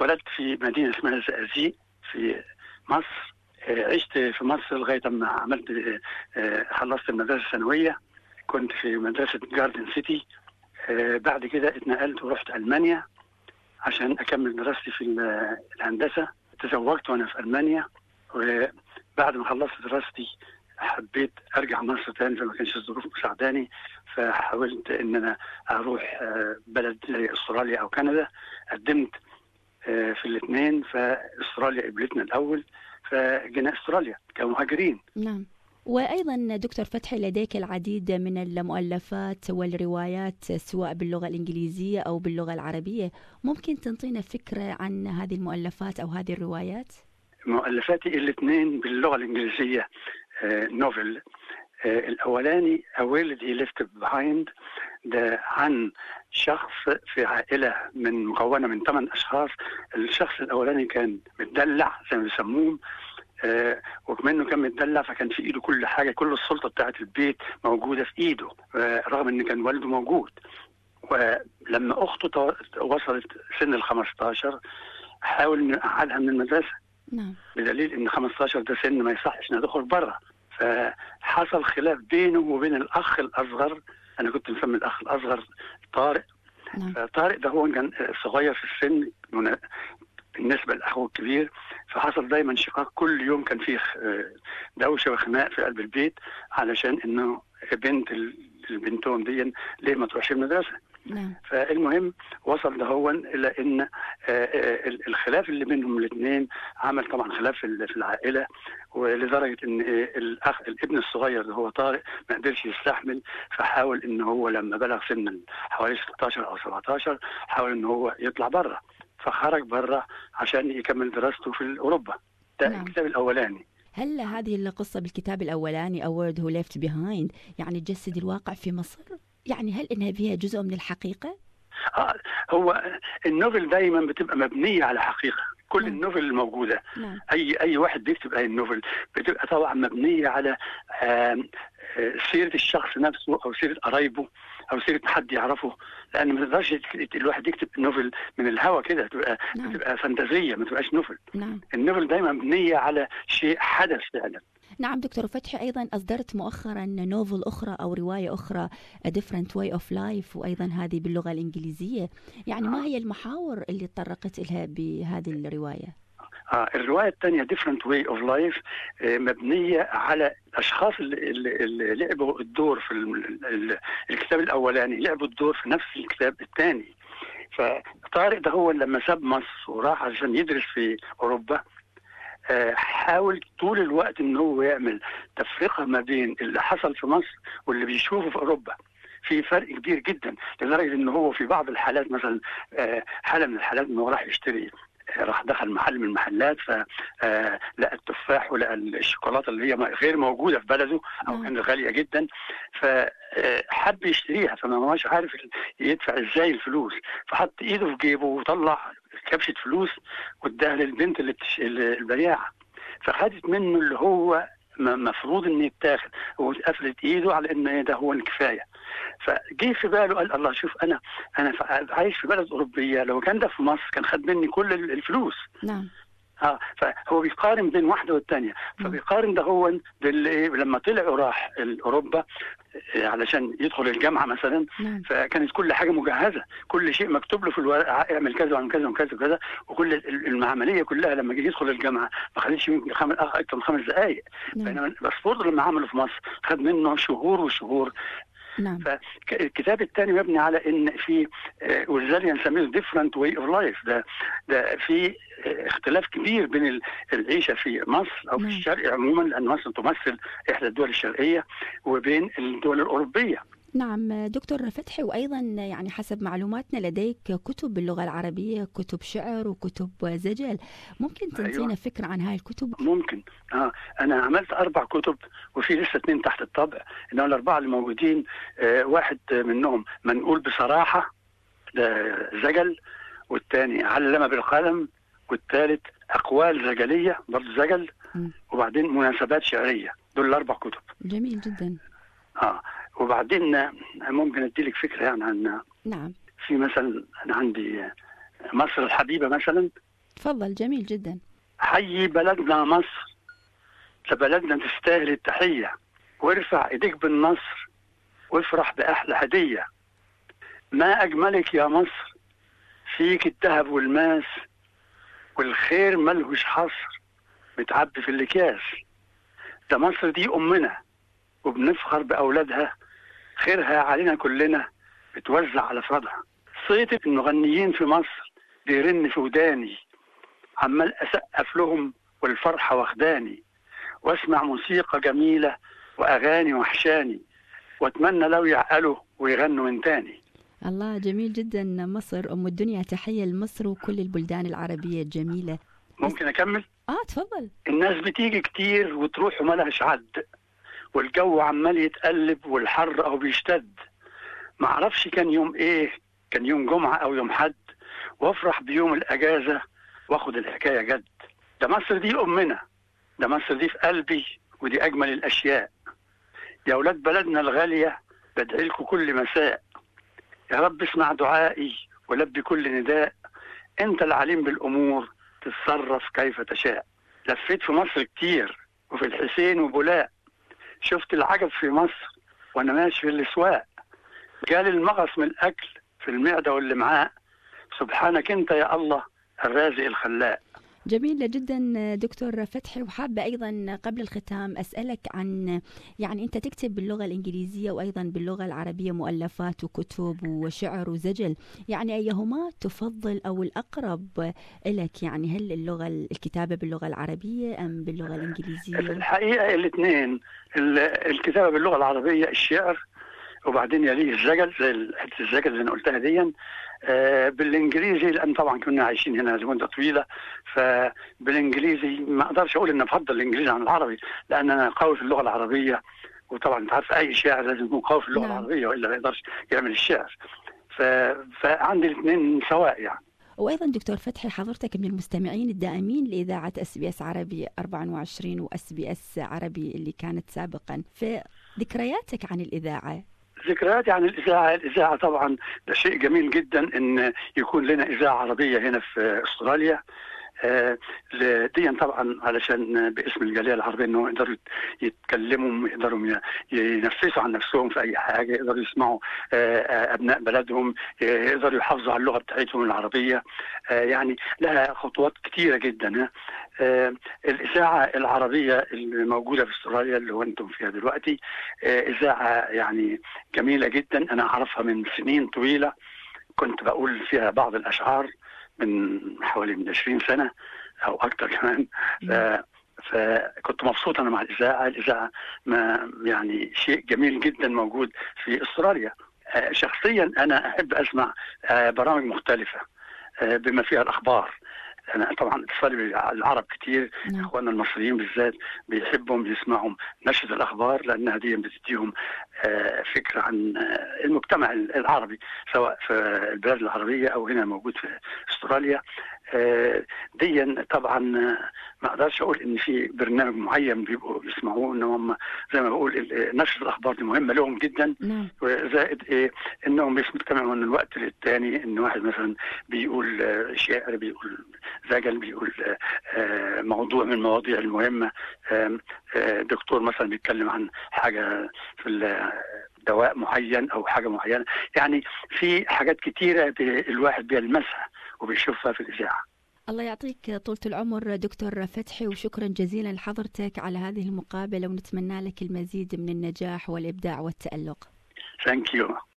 اتولدت في مدينه اسمها الزقازيق في مصر آه، عشت في مصر لغايه ما عملت آه، آه، خلصت المدرسه الثانويه كنت في مدرسه جاردن سيتي آه، بعد كده اتنقلت ورحت المانيا عشان اكمل دراستي في ال- الهندسه تزوجت وانا في المانيا وبعد ما خلصت دراستي حبيت ارجع مصر تاني فما كانش الظروف مساعداني فحاولت ان انا اروح آه، بلد زي استراليا او كندا قدمت آه، في الاثنين فاستراليا قبلتنا الاول فجينا استراليا كمهاجرين نعم وأيضا دكتور فتحي لديك العديد من المؤلفات والروايات سواء باللغة الإنجليزية أو باللغة العربية ممكن تنطينا فكرة عن هذه المؤلفات أو هذه الروايات؟ مؤلفاتي الاثنين باللغه الانجليزيه آه، نوفل آه، الاولاني A Will He Left Behind ده عن شخص في عائله من مكونه من ثمان اشخاص الشخص الاولاني كان متدلع زي ما بيسموهم آه، وكمان كان متدلع فكان في ايده كل حاجه كل السلطه بتاعه البيت موجوده في ايده آه، رغم ان كان والده موجود ولما اخته تو- وصلت سن ال 15 حاول نقعدها من المدرسه نعم بدليل ان 15 ده سن ما يصحش انها تخرج بره فحصل خلاف بينه وبين الاخ الاصغر انا كنت مسمي الاخ الاصغر طارق نعم فطارق ده هو كان صغير في السن منا- بالنسبه لاخوه الكبير فحصل دايما شقاق كل يوم كان فيه آه، دوشه وخناق في قلب البيت علشان انه بنت ال- البنتهم دي ليه ما تروحش المدرسه نعم فالمهم وصل دهون الى ان آه، آه، الخلاف اللي بينهم الاثنين عمل طبعا خلاف في ال- في العائله ولدرجه ان آه، الاخ الابن الصغير اللي هو طارق ما قدرش يستحمل فحاول ان هو لما بلغ سن حوالي 16 او 17 حاول ان هو يطلع بره فخرج بره عشان يكمل دراسته في اوروبا ده نعم. الكتاب الاولاني هل هذه القصة بالكتاب الأولاني أورد هو ليفت بيهايند يعني تجسد الواقع في مصر؟ يعني هل إنها فيها جزء من الحقيقة؟ آه هو النوفل دايما بتبقى مبنيه على حقيقه كل نعم. النوفل الموجوده نعم اي اي واحد بيكتب اي نوفل بتبقى طبعا مبنيه على آم، آه، سيره الشخص نفسه او سيره قرايبه او سيره حد يعرفه لان ما تقدرش يك- الواحد يكتب نوفل من الهوا كده تبقى نعم. بتبقى فانتازيه ما تبقاش نوفل نعم النوفل دايما مبنيه على شيء حدث فعلا نعم دكتور فتحي أيضا أصدرت مؤخرا نوفل أخرى أو رواية أخرى A Different Way of Life وأيضا هذه باللغة الإنجليزية يعني ما هي المحاور اللي تطرقت لها بهذه الرواية؟ آه الروايه الثانيه ديفرنت واي اوف لايف مبنيه على الاشخاص اللي, اللي, اللي لعبوا الدور في ال- ال- الكتاب الاولاني لعبوا الدور في نفس الكتاب الثاني فطارق ده هو لما ساب مصر وراح عشان يدرس في اوروبا آه، حاول طول الوقت ان هو يعمل تفرقه ما بين اللي حصل في مصر واللي بيشوفه في اوروبا في فرق كبير جدا لدرجه ان هو في بعض الحالات مثلا آه، حاله من الحالات ان هو راح يشتري آه، راح دخل محل من المحلات فلقى التفاح ولقى الشوكولاته اللي هي غير موجوده في بلده او نعم. كانت غاليه جدا فحب يشتريها فما هوش عارف يدفع ازاي الفلوس فحط ايده في جيبه وطلع كبشه فلوس واداها للبنت اللي بتش... البياعه فخدت منه اللي هو م- مفروض ان يتاخد وقفلت ايده على ان ده هو الكفايه فجه في باله قال الله شوف انا انا ف- عايش في بلد اوروبيه لو كان ده في مصر كان خد مني كل ال- الفلوس نعم اه فهو بيقارن بين واحده والثانيه فبيقارن ده هو بال- لما طلع وراح اوروبا آه، علشان يدخل الجامعه مثلا نعم فكانت كل حاجه مجهزه كل شيء مكتوب له في الورقه اعمل كذا واعمل كذا وكذا وكذا وكل ال- المعمليه كلها لما جه يدخل الجامعه ما خدتش يمكن خمس اكثر من خمس دقائق نعم بينما الباسبور لما عمله في مصر خد منه شهور وشهور نعم فالكتاب الثاني مبني على ان في آه، ولذلك نسميه ديفرنت واي اوف لايف ده ده في آه، اختلاف كبير بين ال- العيشه في مصر او في نعم. الشرق عموما لان مصر تمثل احدى الدول الشرقيه وبين الدول الاوروبيه نعم دكتور فتحي وأيضا يعني حسب معلوماتنا لديك كتب باللغة العربية كتب شعر وكتب زجل ممكن تنطينا أيوة. فكرة عن هاي الكتب؟ ممكن اه انا عملت اربع كتب وفي لسه اثنين تحت الطبع انما الاربعه اللي موجودين آه واحد منهم منقول بصراحه ده زجل والثاني علم بالقلم والثالث اقوال زجليه برضه زجل مم. وبعدين مناسبات شعريه دول الاربع كتب جميل جدا اه وبعدين آه، ممكن ادي لك فكره يعني عن نعم في مثلا انا عندي مصر الحبيبه مثلا تفضل جميل جدا حيي بلدنا مصر لبلدنا تستاهل التحيه وارفع ايديك بالنصر وافرح باحلى هديه ما اجملك يا مصر فيك الذهب والماس والخير ملهوش حصر متعبي في الاكياس ده مصر دي امنا وبنفخر باولادها خيرها علينا كلنا بتوزع على افرادها صيت المغنيين في مصر بيرن في وداني عمال اسقف لهم والفرحه واخداني واسمع موسيقى جميله واغاني وحشاني واتمنى لو يعقلوا ويغنوا من تاني الله جميل جدا مصر ام الدنيا تحيه لمصر وكل البلدان العربيه الجميله ممكن اكمل اه تفضل الناس بتيجي كتير وتروح وما لهاش عد والجو عمال يتقلب والحر اهو بيشتد معرفش كان يوم ايه كان يوم جمعه او يوم حد وافرح بيوم الاجازه واخد الحكايه جد ده مصر دي امنا ده مصر دي في قلبي ودي اجمل الاشياء يا اولاد بلدنا الغاليه بدعي لكم كل مساء يا رب اسمع دعائي ولبي كل نداء انت العليم بالامور تتصرف كيف تشاء لفيت في مصر كتير وفي الحسين وبولاق شفت العجب في مصر وانا ماشي في الاسواق جالي المغص من الاكل في المعده واللي معاه سبحانك انت يا الله الرازق الخلاق جميلة جدا دكتور فتحي وحابة أيضا قبل الختام أسألك عن يعني أنت تكتب باللغة الإنجليزية وأيضا باللغة العربية مؤلفات وكتب وشعر وزجل يعني أيهما تفضل أو الأقرب لك يعني هل اللغة الكتابة باللغة العربية أم باللغة في الإنجليزية الحقيقه الاثنين الكتابه باللغه العربيه الشعر وبعدين يليه الزجل زي ال- حته الزجل اللي انا قلتها دي آه، بالانجليزي لان طبعا كنا عايشين هنا لمده طويله فبالانجليزي ما اقدرش اقول ان افضل الانجليزي عن العربي لان انا قوي في اللغه العربيه وطبعا انت عارف اي شاعر لازم يكون قوي في اللغه نعم. العربيه والا ما يقدرش يعمل الشعر ف... فعندي الاثنين سواء يعني وأيضا دكتور فتحي حضرتك من المستمعين الدائمين لإذاعة اس بي اس عربي 24 واس بي اس عربي اللي كانت سابقا فذكرياتك عن الإذاعة ذكرياتي عن الاذاعه، الاذاعه طبعا ده شيء جميل جدا ان يكون لنا اذاعه عربيه هنا في استراليا. آه، ل- ديا طبعا علشان باسم الجاليه العربيه انهم يقدروا يتكلموا يقدروا ي- ينفسوا عن نفسهم في اي حاجه يقدروا يسمعوا آه، آه، ابناء بلدهم آه، يقدروا يحافظوا على اللغه بتاعتهم العربيه آه، يعني لها خطوات كثيره جدا ها. آه، الاذاعه العربيه الموجوده في استراليا اللي هو انتم فيها دلوقتي آه، اذاعه يعني جميله جدا انا اعرفها من سنين طويله كنت بقول فيها بعض الاشعار من حوالي من 20 سنه او اكثر كمان ف- فكنت مبسوط انا مع الاذاعه، الاذاعه ما يعني شيء جميل جدا موجود في استراليا. آه، شخصيا انا احب اسمع آه، برامج مختلفه آه، بما فيها الاخبار. انا طبعا اتصالي العرب كتير نعم اخواننا المصريين بالذات بيحبهم يسمعوا نشرة الاخبار لانها دي بتديهم آه، فكره عن آه، المجتمع العربي سواء في البلاد العربيه او هنا موجود في استراليا آه، دي طبعا آه، ما اقدرش اقول ان في برنامج معين بيبقوا يسمعوه ان هم زي ما بقول ال- نشر الاخبار دي مهمه لهم جدا نعم وزائد ايه انهم بيستمعوا من الوقت للتاني ان واحد مثلا بيقول آه، شعر بيقول زجل بيقول آه، آه، موضوع من المواضيع المهمه آم، آه، دكتور مثلا بيتكلم عن حاجه في ال- دواء معين او حاجه معينه يعني في حاجات كتيره بي- الواحد بيلمسها وبيشوفها في الاذاعه الله يعطيك طولة العمر دكتور فتحي وشكرا جزيلا لحضرتك على هذه المقابلة ونتمنى لك المزيد من النجاح والإبداع والتألق ثانك يو